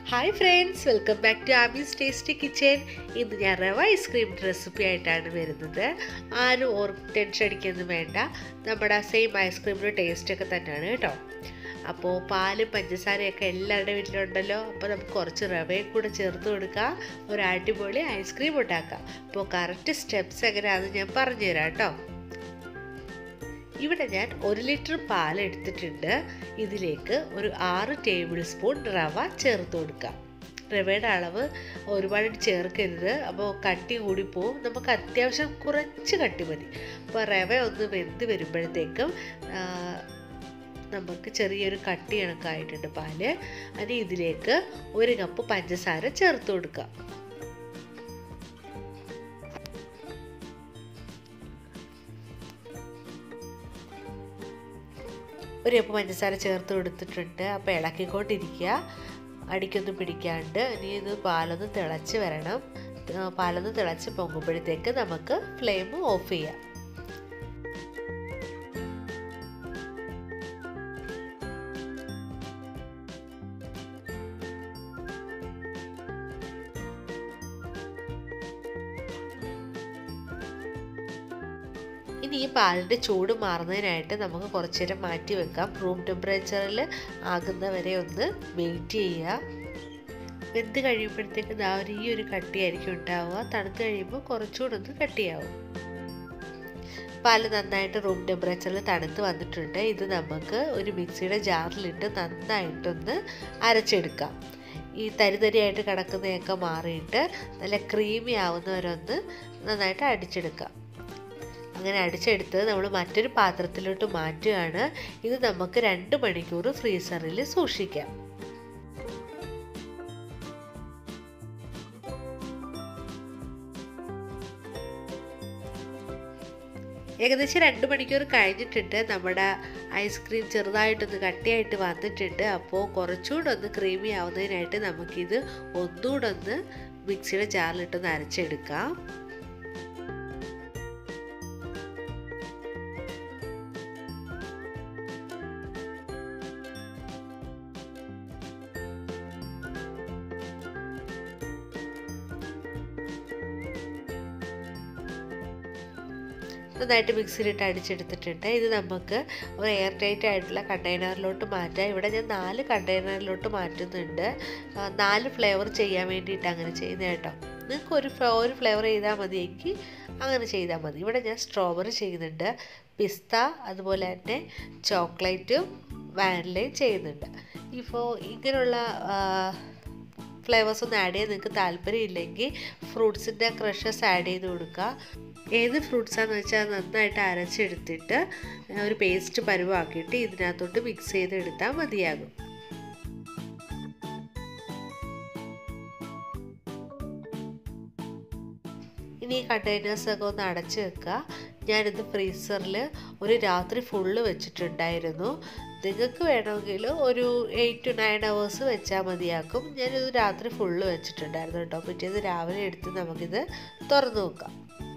hi friends welcome back to Aami's tasty kitchen ഇന്ന് ഞാൻ റവ ഐസ്ക്രീം റെസിപ്പി ആയിട്ടാണ് വരുന്നത് ആരും ഓർ ടെൻഷൻ അടിക്കൊന്നും വേണ്ട നമ്മുടെ സെയിം ഐസ്ക്രീമിൻ്റെ ടേസ്റ്റ് ഒക്കെ തന്നെയാണ് കേട്ടോ അപ്പോൾ പാലും പഞ്ചസാരയൊക്കെ എല്ലാവരുടെ വീട്ടിലുണ്ടല്ലോ അപ്പോൾ നമുക്ക് കുറച്ച് റവയും കൂടെ ചേർത്ത് കൊടുക്കാം ഒരു അടിപൊളി ഐസ്ക്രീം ഉണ്ടാക്കാം അപ്പോൾ കറക്റ്റ് സ്റ്റെപ്സ് എങ്ങനെയാണെന്ന് ഞാൻ പറഞ്ഞുതരാം കേട്ടോ ഇവിടെ ഞാൻ ഒരു ലിറ്റർ പാൽ എടുത്തിട്ടുണ്ട് ഇതിലേക്ക് ഒരു ആറ് ടേബിൾ സ്പൂൺ റവ ചേർത്ത് കൊടുക്കാം റവയുടെ അളവ് ഒരുപാട് ചേർക്കരുത് അപ്പോൾ കട്ടി കൂടിപ്പോവും നമുക്ക് അത്യാവശ്യം കുറച്ച് കട്ടി മതി അപ്പോൾ റവ ഒന്ന് വെന്ത് വരുമ്പോഴത്തേക്കും നമുക്ക് ചെറിയൊരു കട്ടി കണക്കായിട്ടുണ്ട് പാല് അതിന് ഇതിലേക്ക് ഒരു കപ്പ് പഞ്ചസാര ചേർത്ത് കൊടുക്കാം ഒരു കപ്പ് പഞ്ചസാര ചേർത്ത് കൊടുത്തിട്ടുണ്ട് അപ്പോൾ ഇളക്കിക്കൊണ്ടിരിക്കുക അടിക്കൊന്നും പിടിക്കാണ്ട് ഇനി ഇത് പാലൊന്ന് തിളച്ച് വരണം പാലൊന്ന് തിളച്ച് പൊങ്ങുമ്പോഴത്തേക്ക് നമുക്ക് ഫ്ലെയിം ഓഫ് ചെയ്യാം ഇനി ഈ പാലിൻ്റെ ചൂട് മാറുന്നതിനായിട്ട് നമുക്ക് കുറച്ച് നേരം മാറ്റി വെക്കാം റൂം ടെമ്പറേച്ചറിൽ ആകുന്നവരെ ഒന്ന് വെയിറ്റ് ചെയ്യുക വെന്ത് കഴിയുമ്പോഴത്തേക്ക് ആ ഒരു ഈ ഒരു കട്ടിയായിരിക്കും ഉണ്ടാവുക തണുത്ത് കഴിയുമ്പോൾ കുറച്ചുകൂടെ ഒന്ന് കട്ടിയാവും പാല് നന്നായിട്ട് റൂം ടെമ്പറേച്ചറിൽ തണുത്ത് വന്നിട്ടുണ്ട് ഇത് നമുക്ക് ഒരു മിക്സിയുടെ ജാറിലിട്ട് നന്നായിട്ടൊന്ന് അരച്ചെടുക്കാം ഈ തരിതരിയായിട്ട് കിടക്കുന്നതൊക്കെ മാറിയിട്ട് നല്ല ക്രീമി ആവുന്നവരൊന്ന് നന്നായിട്ട് അടിച്ചെടുക്കാം അങ്ങനെ അടിച്ചെടുത്ത് നമ്മൾ മറ്റൊരു പാത്രത്തിലോട്ട് മാറ്റുകയാണ് ഇത് നമുക്ക് രണ്ട് മണിക്കൂർ ഫ്രീസറിൽ സൂക്ഷിക്കാം ഏകദേശം രണ്ട് മണിക്കൂർ കഴിഞ്ഞിട്ടുണ്ട് നമ്മുടെ ഐസ്ക്രീം ചെറുതായിട്ടൊന്ന് കട്ടിയായിട്ട് വന്നിട്ടുണ്ട് അപ്പോൾ കുറച്ചുകൂടെ ഒന്ന് ക്രീമി ആവുന്നതിനായിട്ട് നമുക്കിത് ഒന്നുകൂടെ ഒന്ന് മിക്സിയുടെ ജാറിലിട്ടൊന്ന് അരച്ചെടുക്കാം നന്നായിട്ട് മിക്സിയിലിട്ട് അടിച്ചെടുത്തിട്ടുണ്ട് ഇത് നമുക്ക് ഒരു എയർ ടൈറ്റ് ആയിട്ടുള്ള കണ്ടെയ്നറിലോട്ട് മാറ്റാം ഇവിടെ ഞാൻ നാല് കണ്ടെയ്നറിലോട്ട് മാറ്റുന്നുണ്ട് നാല് ഫ്ലേവർ ചെയ്യാൻ വേണ്ടിയിട്ട് അങ്ങനെ ചെയ്യുന്നത് കേട്ടോ നിങ്ങൾക്ക് ഒരു ഒരു ഫ്ലേവർ ചെയ്താൽ മതിയെങ്കിൽ അങ്ങനെ ചെയ്താൽ മതി ഇവിടെ ഞാൻ സ്ട്രോബെറി ചെയ്യുന്നുണ്ട് പിസ്ത അതുപോലെ തന്നെ ചോക്ലേറ്റും വാനിലയും ചെയ്യുന്നുണ്ട് ഇപ്പോൾ ഇങ്ങനെയുള്ള ഫ്ലേവേഴ്സ് ഒന്നും ആഡ് ചെയ്യാൻ നിങ്ങൾക്ക് താല്പര്യമില്ലെങ്കിൽ ഫ്രൂട്ട്സിൻ്റെ ക്രഷസ് ആഡ് ചെയ്ത് കൊടുക്കുക ഏത് ഫ്രൂട്ട്സാന്ന് വെച്ചാൽ നന്നായിട്ട് അരച്ചെടുത്തിട്ട് ഒരു പേസ്റ്റ് പരുവാക്കിയിട്ട് ഇതിനകത്തോട്ട് മിക്സ് ചെയ്തെടുത്താൽ മതിയാകും ഇനി ഈ കണ്ടെയ്നേഴ്സൊക്കെ ഒന്ന് അടച്ച് വെക്കുക ഞാനിത് ഫ്രീസറിൽ ഒരു രാത്രി ഫുള്ള് വെച്ചിട്ടുണ്ടായിരുന്നു നിങ്ങൾക്ക് വേണമെങ്കിൽ ഒരു എയ്റ്റ് ടു നയൻ അവേഴ്സ് വെച്ചാൽ മതിയാക്കും ഞാനിത് രാത്രി ഫുള്ള് വെച്ചിട്ടുണ്ടായിരുന്നു കേട്ടോ പിറ്റേത് രാവിലെ എടുത്ത് നമുക്കിത് തുറന്നു നോക്കാം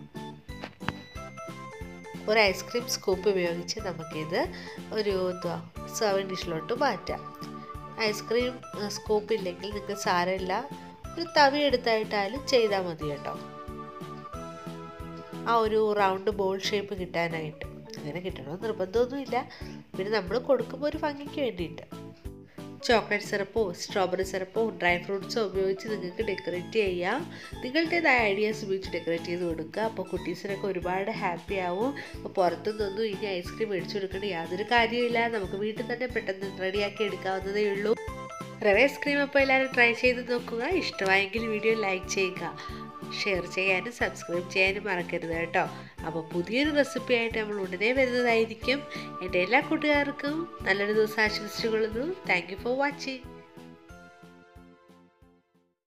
ഒരു ഐസ്ക്രീം സ്കൂപ്പ് ഉപയോഗിച്ച് നമുക്കിത് ഒരു എന്തുവാ സെർവിങ് ഡിഷിലോട്ട് മാറ്റാം ഐസ്ക്രീം സ്കൂപ്പ് ഇല്ലെങ്കിൽ നിങ്ങൾക്ക് സാരമില്ല ഒരു തവി എടുത്തായിട്ടായാലും ചെയ്താൽ മതി കേട്ടോ ആ ഒരു റൗണ്ട് ബോൾ ഷേപ്പ് കിട്ടാനായിട്ട് അങ്ങനെ കിട്ടണമെന്ന് നിർബന്ധമൊന്നുമില്ല പിന്നെ നമ്മൾ കൊടുക്കുമ്പോൾ ഒരു ഭംഗിക്ക് വേണ്ടിയിട്ട് ചോക്ലേറ്റ് സിറപ്പോ സ്ട്രോബെറി സിറപ്പോ ഡ്രൈ ഫ്രൂട്ട്സോ ഉപയോഗിച്ച് നിങ്ങൾക്ക് ഡെക്കറേറ്റ് ചെയ്യാം നിങ്ങളുടേതായ ഐഡിയാസ് ഉപയോഗിച്ച് ഡെക്കറേറ്റ് ചെയ്ത് കൊടുക്കുക അപ്പോൾ കുട്ടീസിനൊക്കെ ഒരുപാട് ഹാപ്പി ആവും അപ്പോൾ പുറത്തുനിന്നൊന്നും ഇനി ഐസ്ക്രീം മേടിച്ചു കൊടുക്കേണ്ട യാതൊരു കാര്യമില്ല നമുക്ക് വീട്ടിൽ തന്നെ പെട്ടെന്ന് റെഡിയാക്കി എടുക്കാവുന്നതേ ഉള്ളൂ റവ ഐസ്ക്രീം അപ്പോൾ എല്ലാവരും ട്രൈ ചെയ്ത് നോക്കുക ഇഷ്ടമായെങ്കിൽ വീഡിയോ ലൈക്ക് ചെയ്യുക ഷെയർ ചെയ്യാനും സബ്സ്ക്രൈബ് ചെയ്യാനും മറക്കരുത് കേട്ടോ അപ്പോൾ പുതിയൊരു റെസിപ്പി ആയിട്ട് നമ്മൾ ഉടനെ വരുന്നതായിരിക്കും എൻ്റെ എല്ലാ കൂട്ടുകാർക്കും നല്ലൊരു ദിവസം ആശംസിച്ചുകൊള്ളുന്നു താങ്ക് യു ഫോർ വാച്ചിങ്